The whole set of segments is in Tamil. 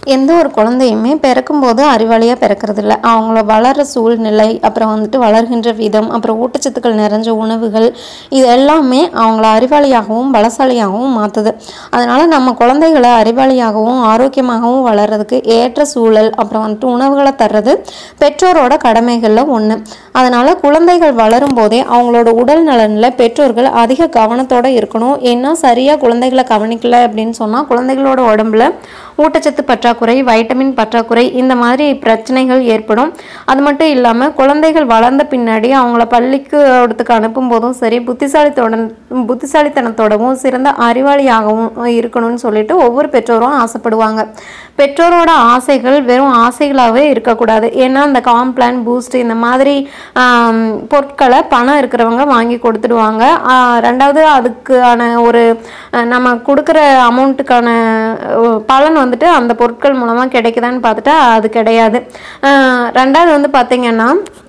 எந்த ஒரு குழந்தையுமே பிறக்கும்போது அறிவாளியாக பிறக்கறதில்ல அவங்கள வளர்கிற சூழ்நிலை அப்புறம் வந்துட்டு வளர்கின்ற விதம் அப்புறம் ஊட்டச்சத்துக்கள் நிறைஞ்ச உணவுகள் இது எல்லாமே அவங்கள அறிவாளியாகவும் பலசாலியாகவும் மாற்றுது அதனால் நம்ம குழந்தைகளை அறிவாளியாகவும் ஆரோக்கியமாகவும் வளர்கிறதுக்கு ஏற்ற சூழல் அப்புறம் வந்துட்டு உணவுகளை தர்றது பெற்றோரோட கடமைகளில் ஒன்று அதனால் குழந்தைகள் வளரும் போதே அவங்களோட உடல் நலனில் பெற்றோர்கள் அதிக கவனத்தோடு இருக்கணும் ஏன்னா சரியாக குழந்தைகளை கவனிக்கல அப்படின்னு சொன்னால் குழந்தைகளோட உடம்புல ஊட்டச்சத்து பற்றாக்குறை வைட்டமின் பற்றாக்குறை இந்த மாதிரி பிரச்சனைகள் ஏற்படும் அது மட்டும் இல்லாமல் குழந்தைகள் வளர்ந்த பின்னாடி அவங்கள பள்ளிக்கு இடத்துக்கு அனுப்பும் போதும் சரி புத்திசாலித்தோட புத்திசாலித்தனத்தோடவும் சிறந்த அறிவாளியாகவும் இருக்கணும்னு சொல்லிட்டு ஒவ்வொரு பெற்றோரும் ஆசைப்படுவாங்க பெற்றோரோட ஆசைகள் வெறும் ஆசைகளாகவே இருக்கக்கூடாது ஏன்னா இந்த காம்ப்ளான் பூஸ்ட் இந்த மாதிரி ஆம், பொருட்களை பணம் இருக்கிறவங்க வாங்கி கொடுத்துடுவாங்க ஆ, ரெண்டாவது அதுக்கான ஒரு அஹ், நம்ம கொடுக்குற அமௌண்ட்டுக்கான அஹ், பலன் வந்துட்டு அந்த பொருட்கள் மூலமாக கிடைக்குதான்னு பார்த்துட்டா அது கிடையாது அஹ், ரெண்டாவது வந்து பார்த்திங்கன்னா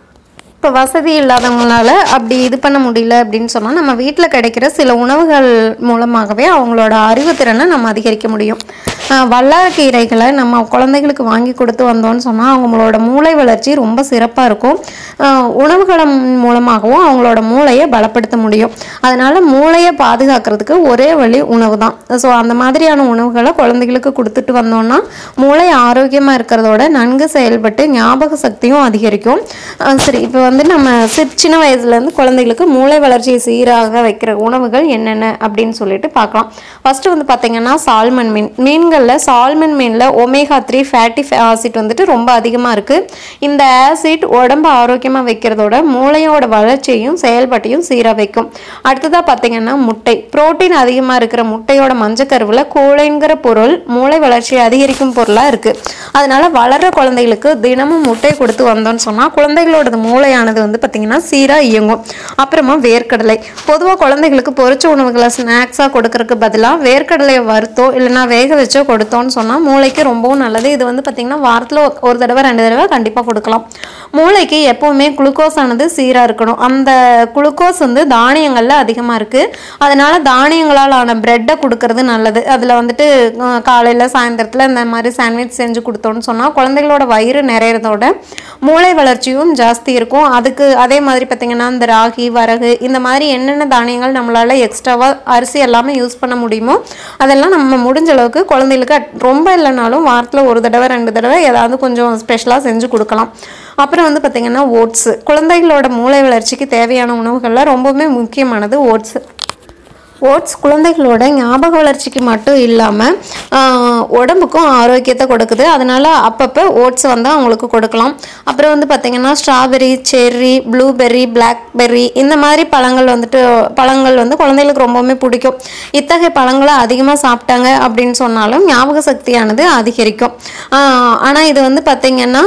இப்போ வசதி இல்லாதவங்களால அப்படி இது பண்ண முடியல அப்படின்னு சொன்னால் நம்ம வீட்டில் கிடைக்கிற சில உணவுகள் மூலமாகவே அவங்களோட அறிவுத்திறனை நம்ம அதிகரிக்க முடியும் ஆஹ் வல்லாரக்கீரைகளை நம்ம குழந்தைகளுக்கு வாங்கி கொடுத்து வந்தோம்னு சொன்னால் அவங்களோட மூளை வளர்ச்சி ரொம்ப சிறப்பாக இருக்கும் ஆஹ் உணவுகள் மூலமாகவும் அவங்களோட மூளையை பலப்படுத்த முடியும் அதனால் மூளையை பாதுகாக்கிறதுக்கு ஒரே வழி உணவு தான் ஸோ அந்த மாதிரியான உணவுகளை குழந்தைகளுக்கு கொடுத்துட்டு வந்தோம்னா மூளை ஆரோக்கியமாக இருக்கிறதோட நன்கு செயல்பட்டு ஞாபக சக்தியும் அதிகரிக்கும் ஆஹ் சரி இப்போ வந்து நம்ம சி- சின்ன வயசுலேருந்து குழந்தைகளுக்கு மூளை வளர்ச்சியை சீராக வைக்கிற உணவுகள் என்னென்ன அப்படின்னு சொல்லிட்டு பார்க்கலாம் ஃபர்ஸ்ட் வந்து பார்த்தீங்கன்னா சால்மன் மீன் மீன்களில் சால்மன் மீனில் ஒமேகா த்ரீ ஃபேட்டி ஆசிட் வந்துட்டு ரொம்ப அதிகமாக இருக்குது இந்த ஆசிட் உடம்பு ஆரோக்கியமாக வைக்கிறதோட மூளையோட வளர்ச்சியையும் செயல்பாட்டையும் சீராக வைக்கும் அடுத்ததாக பார்த்தீங்கன்னா முட்டை புரோட்டீன் அதிகமாக இருக்கிற முட்டையோட மஞ்சக்கருவில் கோழைங்கிற பொருள் மூளை வளர்ச்சியை அதிகரிக்கும் பொருளாக இருக்குது அதனால வளர்ற குழந்தைகளுக்கு தினமும் முட்டை கொடுத்து வந்தோம்னு சொன்னால் குழந்தைகளோட மூளையானது வந்து பார்த்திங்கன்னா சீராக இயங்கும் அப்புறமா வேர்க்கடலை பொதுவாக குழந்தைகளுக்கு பொரிச்ச உணவுகளை ஸ்நாக்ஸாக கொடுக்கறதுக்கு பதிலாக வேர்க்கடலையை வறுத்தோ இல்லைன்னா வேக வச்சோ கொடுத்தோன்னு சொன்னால் மூளைக்கு ரொம்பவும் நல்லது இது வந்து பார்த்திங்கன்னா வாரத்தில் ஒரு தடவை ரெண்டு தடவை கண்டிப்பாக கொடுக்கலாம் மூளைக்கு எப்போவுமே குளுக்கோஸ் ஆனது சீராக இருக்கணும் அந்த குளுக்கோஸ் வந்து தானியங்களில் அதிகமாக இருக்குது அதனால தானியங்களால் ஆன பிரெட்டை கொடுக்கறது நல்லது அதில் வந்துட்டு காலையில் சாயந்தரத்தில் இந்த மாதிரி சாண்ட்விச் செஞ்சு கொடுத்தோன்னு சொன்னால் குழந்தைகளோட வயிறு நிறையிறதோட மூளை வளர்ச்சியும் ஜாஸ்தி இருக்கும் அதுக்கு அதே மாதிரி பார்த்திங்கன்னா இந்த ராகி வரகு இந்த மாதிரி என்னென்ன தானியங்கள் நம்மளால் எக்ஸ்ட்ராவாக அரிசி எல்லாமே யூஸ் பண்ண முடியுமோ அதெல்லாம் நம்ம முடிஞ்ச அளவுக்கு குழந்தைகளுக்கு at- ரொம்ப இல்லைனாலும் வாரத்தில் ஒரு தடவை ரெண்டு தடவை ஏதாவது கொஞ்சம் ஸ்பெஷலாக செஞ்சு கொடுக்கலாம் அப்புறம் வந்து பார்த்திங்கன்னா ஓட்ஸு குழந்தைகளோட மூளை வளர்ச்சிக்கு தேவையான உணவுகளில் ரொம்பவுமே முக்கியமானது ஓட்ஸு ஓட்ஸ் குழந்தைகளோட ஞாபக வளர்ச்சிக்கு மட்டும் இல்லாமல் உடம்புக்கும் ஆரோக்கியத்தை கொடுக்குது அதனால அப்பப்போ ஓட்ஸ் வந்து அவங்களுக்கு கொடுக்கலாம் அப்புறம் வந்து பார்த்திங்கன்னா ஸ்ட்ராபெரி செர்ரி ப்ளூபெர்ரி பிளாக்பெர்ரி இந்த மாதிரி பழங்கள் வந்துட்டு பழங்கள் வந்து குழந்தைகளுக்கு ரொம்பவுமே பிடிக்கும் இத்தகைய பழங்களை அதிகமாக சாப்பிட்டாங்க அப்படின்னு சொன்னாலும் ஞாபக சக்தியானது அதிகரிக்கும் ஆனால் இது வந்து பார்த்திங்கன்னா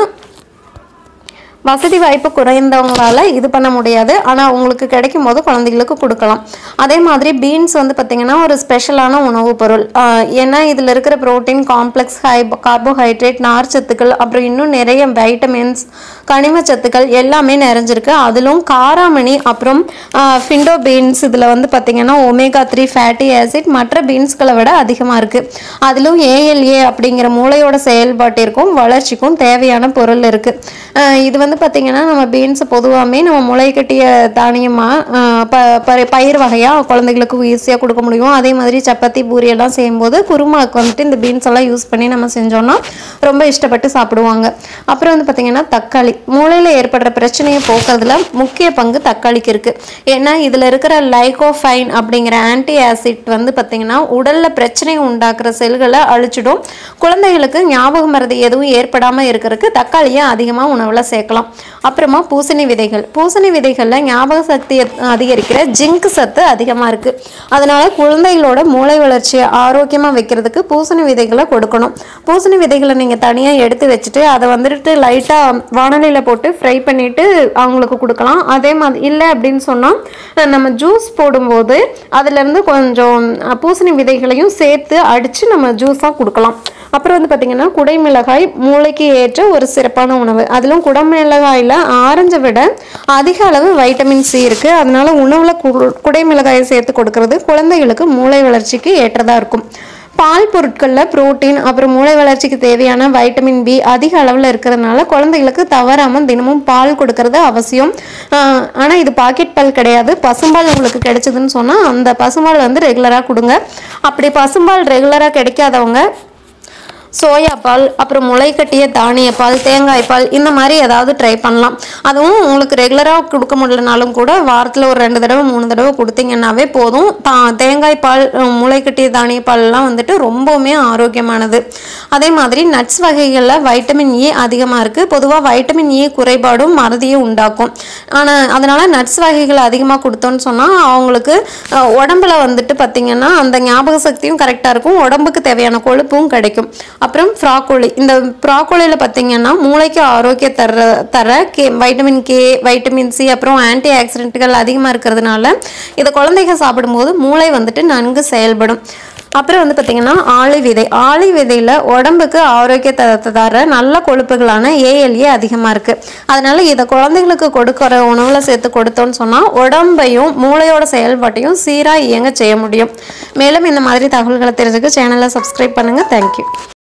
வசதி வாய்ப்பு குறைந்தவங்களால இது பண்ண முடியாது ஆனால் உங்களுக்கு கிடைக்கும் போது குழந்தைகளுக்கு கொடுக்கலாம் அதே மாதிரி பீன்ஸ் வந்து பார்த்திங்கன்னா ஒரு ஸ்பெஷலான உணவுப் பொருள் ஆஹ் ஏன்னா இதில் இருக்கிற புரோட்டீன் காம்ப்ளெக்ஸ் ஹை கார்போஹைட்ரேட் நார்ச்சத்துக்கள் அப்புறம் இன்னும் நிறைய வைட்டமின்ஸ் கனிம சத்துக்கள் எல்லாமே நிறைஞ்சிருக்கு அதிலும் காராமணி அப்புறம் ஃபிண்டோ பீன்ஸ் இதில் வந்து பார்த்திங்கன்னா ஒமேகா த்ரீ ஃபேட்டி ஆசிட் மற்ற பீன்ஸ்களை விட அதிகமாக இருக்குது அதிலும் ஏஎல்ஏ அப்படிங்கிற மூளையோட செயல்பாட்டிற்கும் வளர்ச்சிக்கும் தேவையான பொருள் இருக்குது இது வந்து பார்த்திங்கன்னா நம்ம பீன்ஸ் பொதுவாகவே நம்ம முளை கட்டிய தானியமாக ப ப- பயிர் வகையாக குழந்தைகளுக்கு ஈஸியாக கொடுக்க முடியும் அதே மாதிரி சப்பாத்தி பூரி எல்லாம் செய்யும்போது குருமாவுக்கு வந்துட்டு இந்த பீன்ஸ் எல்லாம் யூஸ் பண்ணி நம்ம செஞ்சோம்னா ரொம்ப இஷ்டப்பட்டு சாப்பிடுவாங்க அப்புறம் வந்து பார்த்திங்கன்னா தக்காளி மூளையில் ஏற்படுற பிரச்சனையை போக்குறதுல முக்கிய பங்கு தக்காளிக்கு இருக்குது ஏன்னா இதில் இருக்கிற லைகோஃபைன் அப்படிங்கிற ஆன்டி ஆசிட் வந்து பார்த்திங்கன்னா உடலில் பிரச்சனையை உண்டாக்குற செல்களை அழிச்சிடும் குழந்தைகளுக்கு ஞாபக மறதி எதுவும் ஏற்படாமல் இருக்கிறதுக்கு தக்காளியை அதிகமாக உணவில் சேர்க்கலாம் அப்புறமா பூசணி விதைகள் பூசணி விதைகளில் ஞாபக சக்தியை அதிகரிக்கிற ஜிங்க் சத்து அதிகமாக இருக்குது அதனால குழந்தைகளோட மூளை வளர்ச்சியை ஆரோக்கியமாக வைக்கிறதுக்கு பூசணி விதைகளை கொடுக்கணும் பூசணி விதைகளை நீங்கள் தனியாக எடுத்து வச்சுட்டு அதை வந்துட்டு லைட்டாக வானலியில் போட்டு ஃப்ரை பண்ணிவிட்டு அவங்களுக்கு கொடுக்கலாம் அதே மாதிரி இல்லை அப்படின்னு சொன்னால் நம்ம ஜூஸ் போடும்போது அதுலேருந்து கொஞ்சம் அஹ், பூசணி விதைகளையும் சேர்த்து அடித்து நம்ம ஜூஸாக கொடுக்கலாம் அப்புறம் வந்து பார்த்திங்கன்னா குடைமிளகாய் மூளைக்கு ஏற்ற ஒரு சிறப்பான உணவு அதிலும் குடமிளகாயில் ஆரஞ்சை விட அதிக அளவு வைட்டமின் சி இருக்குது அதனால உணவில் கு குடைமிளகாயை சேர்த்து கொடுக்கறது குழந்தைகளுக்கு மூளை வளர்ச்சிக்கு ஏற்றதாக இருக்கும் பால் பொருட்களில் புரோட்டீன் அப்புறம் மூளை வளர்ச்சிக்கு தேவையான வைட்டமின் பி அதிக அளவில் இருக்கிறதுனால குழந்தைகளுக்கு தவறாமல் தினமும் பால் கொடுக்கறது அவசியம் ஆனால் இது பாக்கெட் பால் கிடையாது பசும்பால் உங்களுக்கு கிடைச்சதுன்னு சொன்னால் அந்த பசும்பால் வந்து ரெகுலராக கொடுங்க அப்படி பசும்பால் ரெகுலராக கிடைக்காதவங்க சோயா பால் அப்புறம் முளை கட்டிய தானிய பால் தேங்காய் பால் இந்த மாதிரி ஏதாவது ட்ரை பண்ணலாம் அதுவும் உங்களுக்கு ரெகுலராக கொடுக்க முடியலனாலும் கூட வாரத்தில் ஒரு ரெண்டு தடவை மூணு தடவை கொடுத்தீங்கன்னாவே போதும் தா தேங்காய் பால் அஹ், முளை கட்டிய தானிய பால்லாம் வந்துட்டு ரொம்பவுமே ஆரோக்கியமானது அதே மாதிரி நட்ஸ் வகைகளில் வைட்டமின் இ அதிகமாக இருக்குது பொதுவாக வைட்டமின் இ குறைபாடும் மறதியை உண்டாக்கும் ஆனால் அதனால் நட்ஸ் வகைகள் அதிகமாக கொடுத்தோன்னு சொன்னால் அவங்களுக்கு அஹ், உடம்புல வந்துட்டு பார்த்திங்கன்னா அந்த ஞாபக சக்தியும் கரெக்டாக இருக்கும் உடம்புக்கு தேவையான கொழுப்பும் கிடைக்கும் அப்புறம் ப்ராக்கோலி இந்த ப்ராக்கோலியில் பார்த்தீங்கன்னா மூளைக்கு ஆரோக்கிய தர தர K vitamin K vitamin C அப்புறம் ஆன்டி ஆக்சிடென்ட்கள் அதிகமாக இருக்கிறதுனால இதை குழந்தைங்க சாப்பிடும்போது மூளை வந்துட்டு நன்கு செயல்படும் அப்புறம் வந்து பார்த்திங்கன்னா ஆளி விதை ஆளி விதையில் உடம்புக்கு ஆரோக்கியத்தை தர நல்ல கொழுப்புகளான ஏஎல்ஏ அதிகமாக இருக்குது அதனால இதை குழந்தைகளுக்கு கொடுக்குற உணவில் சேர்த்து கொடுத்தோன்னு சொன்னால் உடம்பையும் மூளையோட செயல்பாட்டையும் சீராக இயங்க செய்ய முடியும் மேலும் இந்த மாதிரி தகவல்களை தெரிஞ்சுக்க சேனலை சப்ஸ்கிரைப் பண்ணுங்கள் தேங்க்யூ